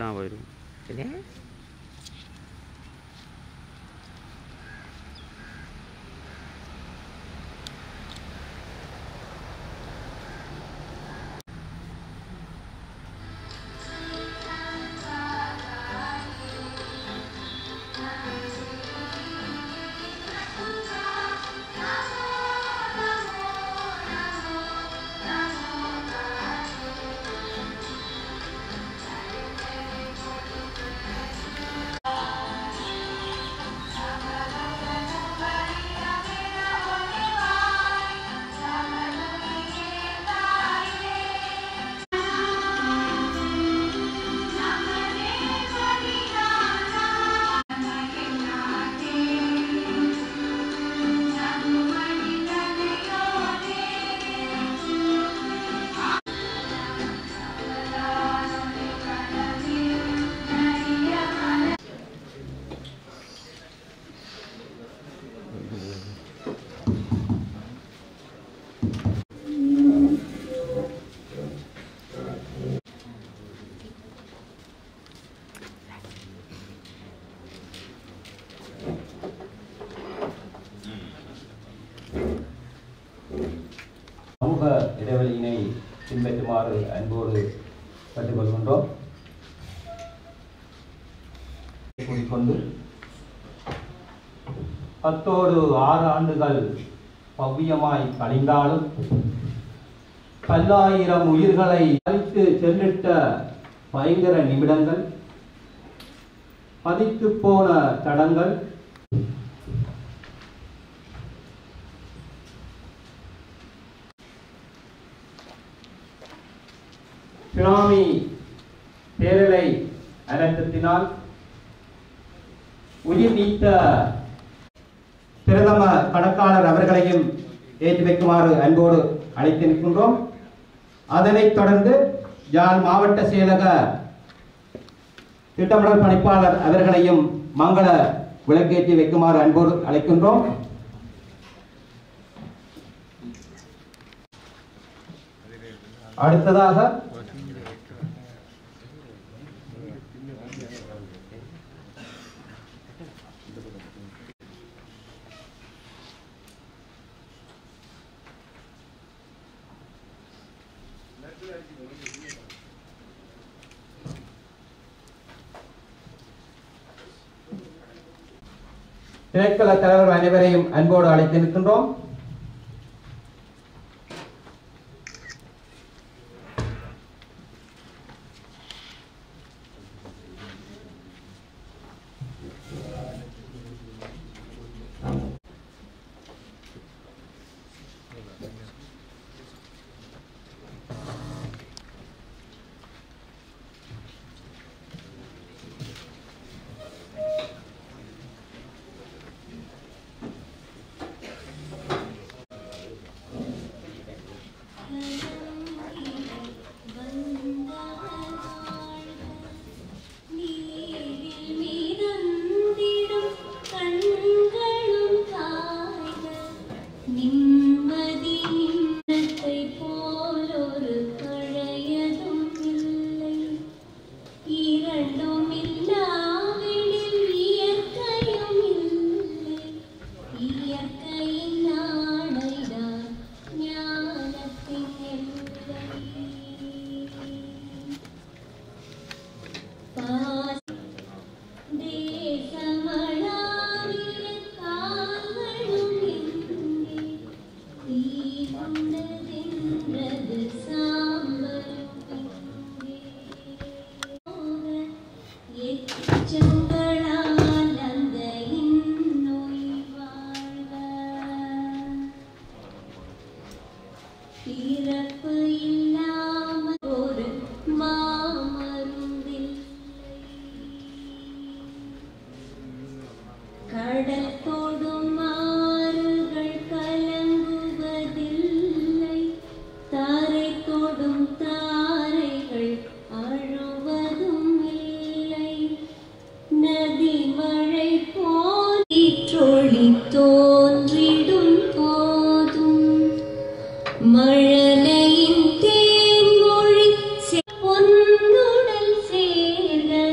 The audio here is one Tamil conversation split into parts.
இல்லாமல் போயிடும் சரியா சமூக இடைவெளியினை பின்பற்றுமாறு அன்போடு கேட்டுக்கொள்கின்றோம் கூறிக்கொண்டு பத்தோடு ஆறு ஆண்டுகள் பவ்யமாய் கழிந்தாலும் பல்லாயிரம் உயிர்களை அழித்து சென்றிட்ட பயங்கர நிமிடங்கள் பதித்து போன தடங்கள் சுனாமி பேரலை அனர்த்தத்தினால் உயிர் நீத்த பிரதம கணக்காளர் அவர்களையும் ஏற்றி வைக்குமாறு அன்போடு அழைத்து நிற்கின்றோம் அதனைத் தொடர்ந்து யாழ் மாவட்ட செயலக திட்டமிடல் பணிப்பாளர் அவர்களையும் மங்கள விளக்கேற்றி வைக்குமாறு அன்போடு அழைக்கின்றோம் அடுத்ததாக திணைக்கள தலைவர் அனைவரையும் அன்போடு அழைத்து நிற்கின்றோம் நிம்மதி நின்றத்தை போலொரு பழையதும் இல்லை இரண்டும் இல்லாவிடில் இயற்கையும் இல்லை இயற்கையின் நாடைதான் ஞானத்தின் எல்லை பாச தேசமளாவிய கால்களும் இங்கே தீவுண்டதென்றது சாம்பலும் இங்கே எச்சங்களால் அந்த இன்னொய் வாழ்க பிறப்பு இல்லாமல் ஒரு மாமருந்தில்லை கடல் தொடும் ஆறுகள் கலங்குவதில்லை தாரை தொடும் தாரைகள் அழுவதும் இல்லை நதி மழை போற்றொளி தோன்றிடும் போதும் மழலையின் தேன்மொழி செ- பொன்னுடல் சேர்க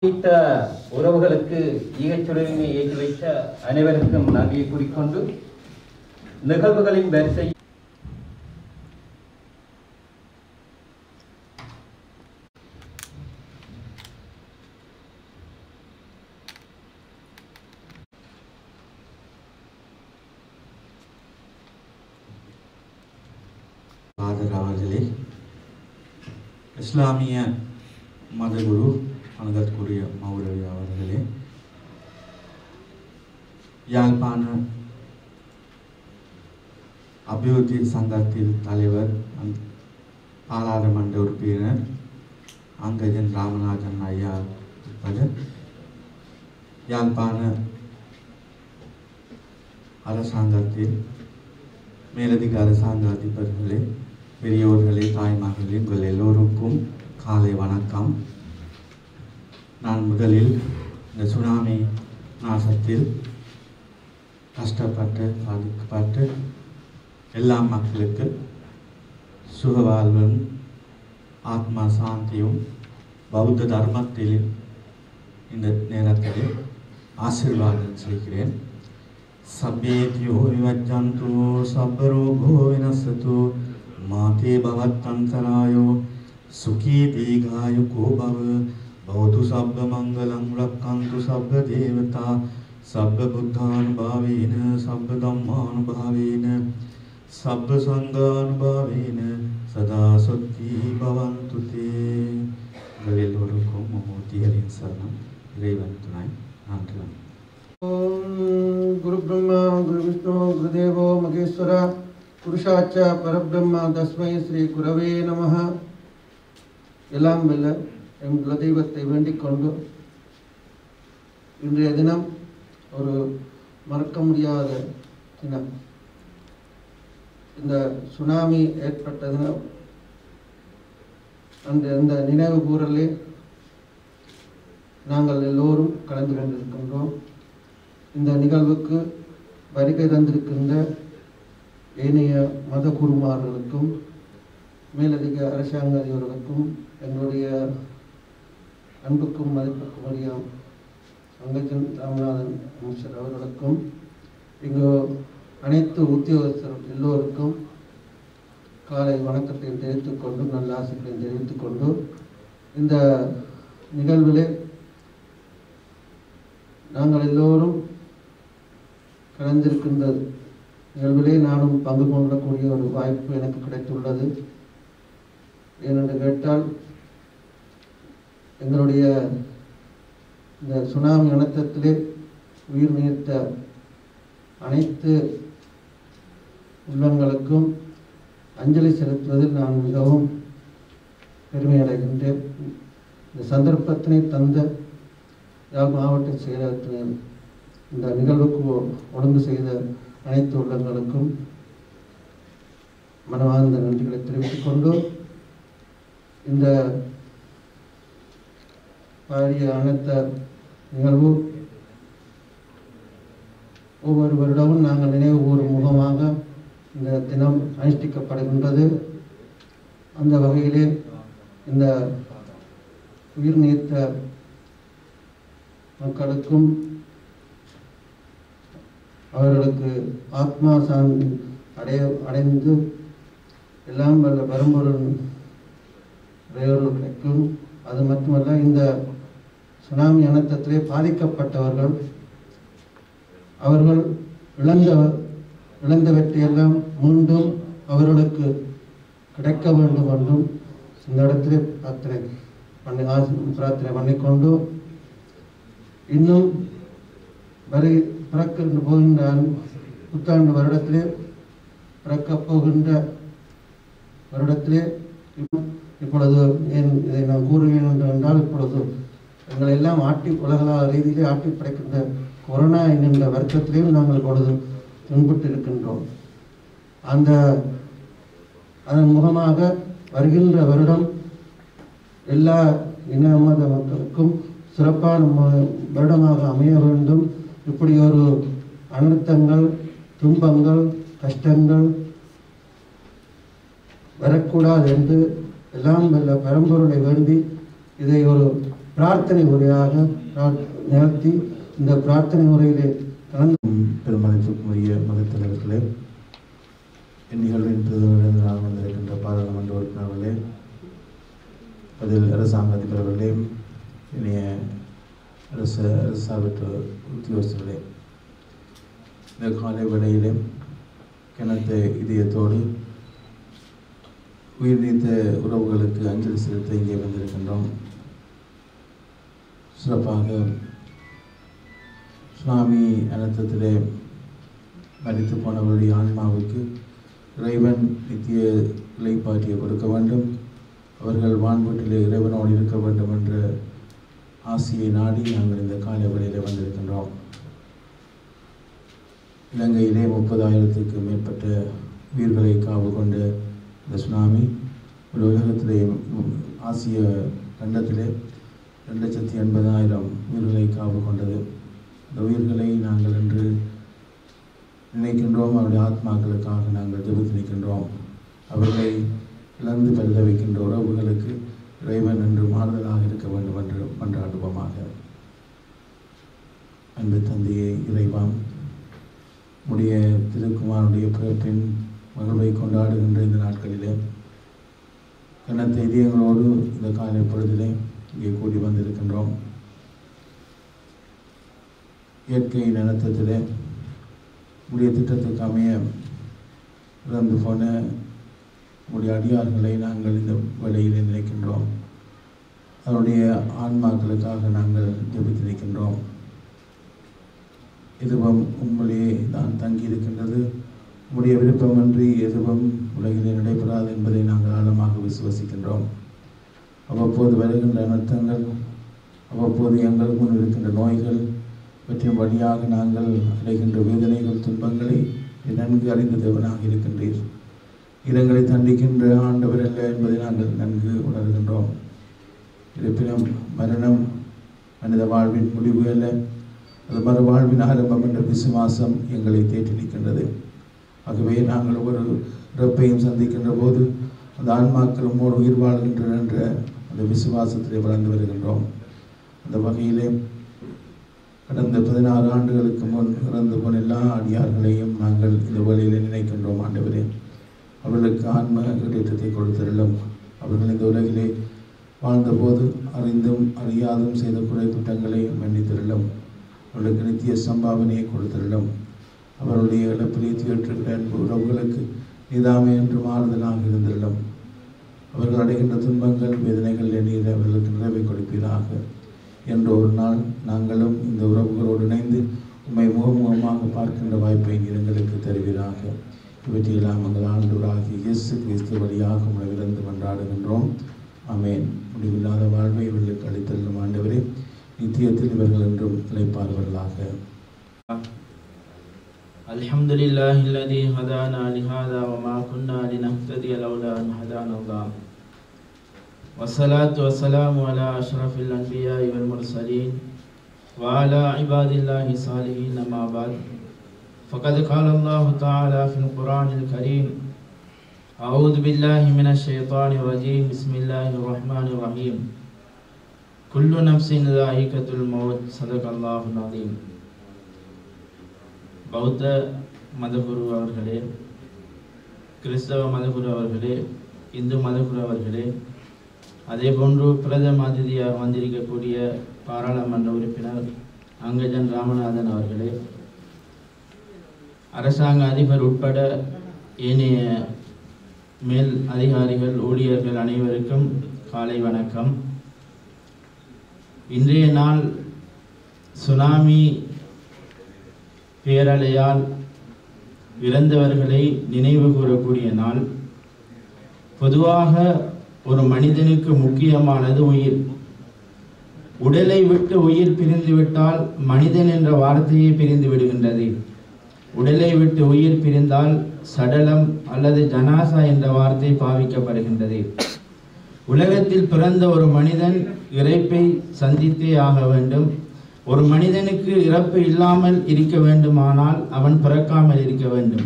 குறித்த உறவுகளுக்கு ஈகச்சுடரினை ஏற்றி வைத்த அனைவருக்கும் நன்றியை கூறிக்கொண்டு நிகழ்வுகளின் வரிசை ஃபாதர் அவர்களே இஸ்லாமிய மதகுரு வணக்கத்துக்குரிய மௌலவி அவர்களே யாழ்ப்பாண அபிவிருத்தி சங்கத்தின் தலைவர் அந் பாராளுமன்ற உறுப்பினர் அங்கஜன் ராமநாதன் ஐயா உட்பட யாழ்ப்பாண அரசாங்கத்தில் மேலதிக அரசாங்க அதிபர்களே பெரியோர்களே தாய்மார்களே உங்கள் எல்லோருக்கும் காலை வணக்கம் நான் முதலில் இந்த சுனாமி நாசத்தில் கஷ்டப்பட்டு பாதிக்கப்பட்டு எல்லா மக்களுக்கு சுகவாழ்வும் ஆத்மா சாந்தியும் பௌத்த தர்மத்தில் இந்த நேரத்தில் ஆசீர்வாதம் செய்கிறேன் සබ්බේතියෝ විවජ්ජන්තු සබ්බ රෝගෝ විනස්සතු මාතේ භවත්තන්තරායෝ සුඛී දීඝායුකෝ භව භවතු සබ්බ මංගලං රක්칸තු සබ්බ දේවතා සබ්බ බුද්ධානුභාවේන සබ්බ ධම්මානුභාවේන සබ්බ සංඝානුභාවේන සදා සොත්ති භවන්තු තේ உங்கள் எல்லோருக்கும் மூர்த்திகளின் சரணம் இறைவன் துணை நன்றி வணக்கம். ஓம் குரு பிரம்மா குரு விஷ்ணு குருதேவோ மகேஸ்வர புருஷாச்ச பரபிரம்ம தஸ்மை ஸ்ரீ குரவே நமः எல்லாம் வல்ல எம் குலதெய்வத்தை வேண்டிக் கொண்டு இன்றைய தினம் ஒரு மறக்க முடியாத தினம் இந்த சுனாமி ஏற்பட்ட தினம் அந்த இந்த நினைவு கூறலே நாங்கள் எல்லோரும் கலந்து கொண்டிருக்கின்றோம் இந்த நிகழ்வுக்கு வருகை தந்திருக்கின்ற ஏனைய மத குருமார்களுக்கும் மேலதிக அரசாங்க அதிபர்களுக்கும் எங்களுடைய அன்புக்கும் மதிப்புக்கும் உரிய அங்கஜன் ராமநாதன் அமைச்சர் அவர்களுக்கும் இங்கு அனைத்து உத்தியோகஸ்தர் எல்லோருக்கும் காலை வணக்கத்தையும் தெரிவித்துக் கொண்டு நல்ல ஆசைகளையும் தெரிவித்துக் கொண்டு இந்த நிகழ்விலே நாங்கள் எல்லோரும் கலந்திருக்கின்ற நிகழ்விலே நானும் பங்கு கொள்ளக்கூடிய ஒரு வாய்ப்பு எனக்கு கிடைத்துள்ளது ஏனென்று கேட்டால் எங்களுடைய இந்த சுனாமி அனர்த்தத்திலே உயிர் நீத்த அனைத்து உள்ளங்களுக்கும் அஞ்சலி செலுத்துவதில் நான் மிகவும் பெருமை அடைகின்றேன் இந்த சந்தர்ப்பத்தினை தந்த யாழ் மாவட்ட செயலகத்தினர் இந்த நிகழ்வுக்கு ஒழுங்கு செய்த அனைத்து உள்ளங்களுக்கும் மனமார்ந்த நன்றிகளை தெரிவித்துக் கொண்டு இந்த பாரிய அனைத்த நிகழ்வு ஒவ்வொரு வருடமும் நாங்கள் நினைவு கூறும் முகமாக இந்த தினம் அனுஷ்டிக்கப்படுகின்றது அந்த வகையிலே இந்த உயிர் நீத்த மக்களுக்கும் அவர்களுக்கு ஆத்மா சாந்தி அடைய அடைந்து எல்லாம் வல்ல பரம்பொருள் இறைவர்கள் கிடைக்கும் அது மட்டுமல்ல இந்த சுனாமி அனர்த்தத்திலே பாதிக்கப்பட்டவர்கள் அவர்கள் இழந்த இழந்தவற்றையெல்லாம் மீண்டும் அவர்களுக்கு கிடைக்க வேண்டும் என்றும் இந்த இடத்திலே பிரார்த்தனை பண்ணி ஆசி பிரார்த்தனை பண்ணிக்கொண்டு இன்னும் வரை பிறக்கின்ற போகின்ற ஆண்டு- புத்தாண்டு வருடத்திலே பிறக்கப் போகின்ற வருடத்திலே இப்- இப்பொழுது ஏன் இதை நான் கூறுவேன் என்று என்றால் இப்பொழுது எங்களை எல்லாம் ஆட்டி உலகளாக ரீதியிலே ஆட்டி படைக்கின்ற கொரோனா என்கின்ற வருத்தத்திலேயும் நாங்கள் இப்பொழுது துன்புற்று இருக்கின்றோம் அந்த அதன் முகமாக வருகின்ற வருடம் எல்லா இன மத மக்களுக்கும் சிறப்பான ம- வருடமாக அமைய வேண்டும் இப்படி ஒரு அனர்த்தங்கள் துன்பங்கள் கஷ்டங்கள் வரக்கூடாது என்று எல்லாம் வல்ல பரம்பொருளை வேண்டி இதை ஒரு பிரார்த்தனை உரையாக பிரார்த்- நிகழ்த்தி இந்த பிரார்த்தனை உரையிலே கலந்து பெருமதிப்புக்குரிய மதத்தலைவர்களே இந்நிகழ்வின் பிரதமராக வந்திருக்கின்ற பாராளுமன்ற உறுப்பினர்களே அதில் அரசாங்க அதிபர்களே இனிய அரசு அரசாங்கற்ற உத்தியோகஸ்தர்களே இந்த காலை வேளையிலே கிணத்த இதயத்தோடு உயிர் நீத்த உறவுகளுக்கு அஞ்சலி செலுத்த இங்கே வந்திருக்கின்றோம் சிறப்பாக சுவாமி அனந்தத்திலே மரித்து போனவருடைய ஆன்மாவுக்கு இறைவன் நித்திய இலைப்பாற்றியை கொடுக்க வேண்டும் அவர்கள் வான்வீட்டிலே இறைவனோடு இருக்க வேண்டும் என்ற ஆசையை நாடி நாங்கள் இந்த காலை வேளையிலே வந்திருக்கின்றோம் இலங்கையிலே முப்பதாயிரத்துக்கு மேற்பட்ட உயிர்களை காவு கொண்ட இந்த சுனாமி ஒரு உலகத்திலே ம், ஆசிய கண்டத்திலே ரெண்டு லட்சத்தி எண்பதாயிரம் உயிர்களை காவு கொண்டது இந்த உயிர்களை நாங்கள் இன்று நினைக்கின்றோம் அவருடைய ஆத்மாக்களுக்காக நாங்கள் ஜெபித்து நிற்கின்றோம் அவர்களை இழந்து பரிதவிக்கின்ற உறவுகளுக்கு இறைவன் என்று மாறுதலாக இருக்க வேண்டும் என்று மன்றாடுவோமாக அன்பு தந்தையே இறைவாம் உடைய திருக்குமாருடைய பிறப்பின் மகிழ்வை கொண்டாடுகின்ற இந்த நாட்களிலே கனத்த இதயங்களோடு இந்த காலை பொழுதிலே இங்கே கூடி வந்திருக்கின்றோம் இயற்கையின் அனர்த்தத்திலே உடைய திட்டத்துக்கு அமைய இறந்து போன உடைய அடியார்களை நாங்கள் இந்த வேளையிலே நினைக்கின்றோம் அவருடைய ஆன்மாக்களுக்காக நாங்கள் ஜெபித்து நிற்கின்றோம் எதுவும் உம்முடைய தான் தங்கியிருக்கின்றது உம்முடைய விருப்பமின்றி எதுவும் உலகிலே நடைபெறாது என்பதை நாங்கள் ஆழமாக விசுவசிக்கின்றோம் அவ்வப்போது வருகின்ற அனர்த்தங்கள் அவ்வப்போது எங்களுக்கு முன் இருக்கின்ற நோய்கள் இவற்றின் வழியாக நாங்கள் அடைகின்ற வேதனைகள் துன்பங்களை நீர் நன்கு அறிந்த தேவனாக இருக்கின்றீர் இடங்களை தண்டிக்கின்ற ஆண்டவர் அல்ல என்பதை நாங்கள் நன்கு உணர்கின்றோம் இருப்பினும் மரணம் மனித வாழ்வின் முடிவு அல்ல அது மறுவாழ்வின் ஆரம்பம் என்ற விசுவாசம் எங்களை தேற்றி நிற்கின்றது ஆகவே நாங்கள் ஒவ்வொரு இறப்பையும் சந்திக்கின்ற போது அந்த ஆன்மாக்கள் உம்மோடு உயிர் வாழ்கின்றன என்ற அந்த விசுவாசத்திலே வளர்ந்து வருகின்றோம் அந்த வகையிலே கடந்த பதினாறு ஆண்டுகளுக்கு முன் இறந்து போன எல்லா அடியார்களையும் நாங்கள் இந்த வழியிலே நினைக்கின்றோம் ஆண்டவரே அவர்களுக்கு ஆன்ம ஈடேற்றத்தை கொடுத்திருளும் அவர்கள் இந்த உலகிலே வாழ்ந்தபோது அறிந்தும் அறியாதும் செய்த குறை குற்றங்களை மன்னித்திருளும் அவர்களுக்கு நித்திய சம்பாவனையை கொடுத்திருளும் அவருடைய இழப்பிலே துயற்றுகிற அன்பு உறவுகளுக்கு நிதாமை என்று மாறுதலாக இருந்திருளும் அவர்கள் அடைகின்ற துன்பங்கள் வேதனைகள் எண்ணீர் அவர்களுக்கு நிறைவை கொடுப்பீராக என்ற ஒரு நாள் நாங்களும் இந்த உறவுகளோடு இணைந்து உம்மை முகமுகமாக பார்க்கின்ற வாய்ப்பை நீர் எங்களுக்கு தருவீராக இவற்றையெல்லாம் எங்கள் ஆண்டவராகிய இயேசு கிறிஸ்து வழியாக உங்களை விருந்து கொண்டாடுகின்றோம் ஆமென் முடிவில்லாத வாழ்வை இவர்களுக்கு அளித்தள்ளும் ஆண்டவரே நித்தியத்தில் இவர்கள் என்றும் இழைப்பார்களாக الحمد لله الذي هدانا لهذا وما كنا لنهتدي لولا أن هدانا الله والصلاة والسلام على أشرف الأنبياء والمرسلين وعلى عباد الله الصالحين ما بعد فقد قال الله تعالى في القرآن الكريم أعوذ بالله من الشيطان الرجيم بسم الله الرحمن الرحيم كل نفس ذائقة الموت صدق الله العظيم பௌத்த மதகுரு அவர்களே கிறிஸ்தவ மதகுரு அவர்களே இந்து மதகுரு அவர்களே அதே போன்று பிரதம அதிதியாக வந்திருக்கக்கூடிய பாராளுமன்ற உறுப்பினர் அங்கஜன் ராமநாதன் அவர்களே அரசாங்க அதிபர் உட்பட ஏனைய மேல் அதிகாரிகள் ஊழியர்கள் அனைவருக்கும் காலை வணக்கம் இன்றைய நாள் சுனாமி பேரலையால் இறந்தவர்களை நினைவு கூறக்கூடிய நாள் பொதுவாக ஒரு மனிதனுக்கு முக்கியமானது உயிர் உடலை விட்டு உயிர் பிரிந்து விட்டால் மனிதன் என்ற வார்த்தையே பிரிந்து விடுகின்றது உடலை விட்டு உயிர் பிரிந்தால் சடலம் அல்லது ஜனாசா என்ற வார்த்தை பாவிக்கப்படுகின்றது உலகத்தில் பிறந்த ஒரு மனிதன் இறைப்பை சந்தித்தே ஆக வேண்டும் ஒரு மனிதனுக்கு இறப்பு இல்லாமல் இருக்க வேண்டுமானால் அவன் பிறக்காமல் இருக்க வேண்டும்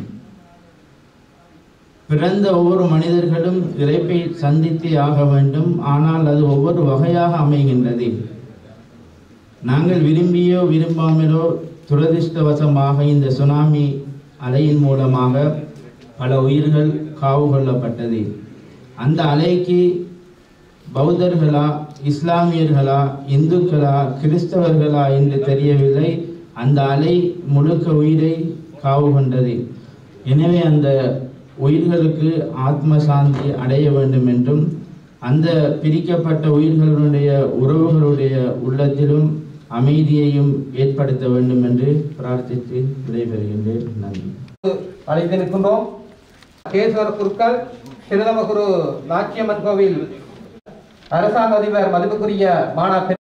பிறந்த ஒவ்வொரு மனிதர்களும் இறைப்பை சந்தித்தே ஆக வேண்டும் ஆனால் அது ஒவ்வொரு வகையாக அமைகின்றது நாங்கள் விரும்பியோ விரும்பாமலோ துரதிர்ஷ்டவசமாக இந்த சுனாமி அலையின் மூலமாக பல உயிர்கள் காவு கொள்ளப்பட்டது அந்த அலைக்கு பௌத்தர்களா இஸ்லாமியர்களா இந்துக்களா கிறிஸ்தவர்களா என்று தெரியவில்லை அந்த அலை முழுக்க உயிரை காவு கொண்டது எனவே அந்த உயிர்களுக்கு ஆத்ம சாந்தி அடைய வேண்டும் என்றும் அந்த பிரிக்கப்பட்ட உயிர்களுடைய உறவுகளுடைய உள்ளத்திலும் அமைதியையும் ஏற்படுத்த வேண்டும் என்று பிரார்த்தித்து விடைபெறுகின்றேன் நன்றி அழைத்து நிற்கின்றோம் கேசவர குருக்கள் சிறுதமகுரு நாச்சியம்மன் கோவில் அரசாங்க அதிபர் மதிப்புக்குரிய மாணா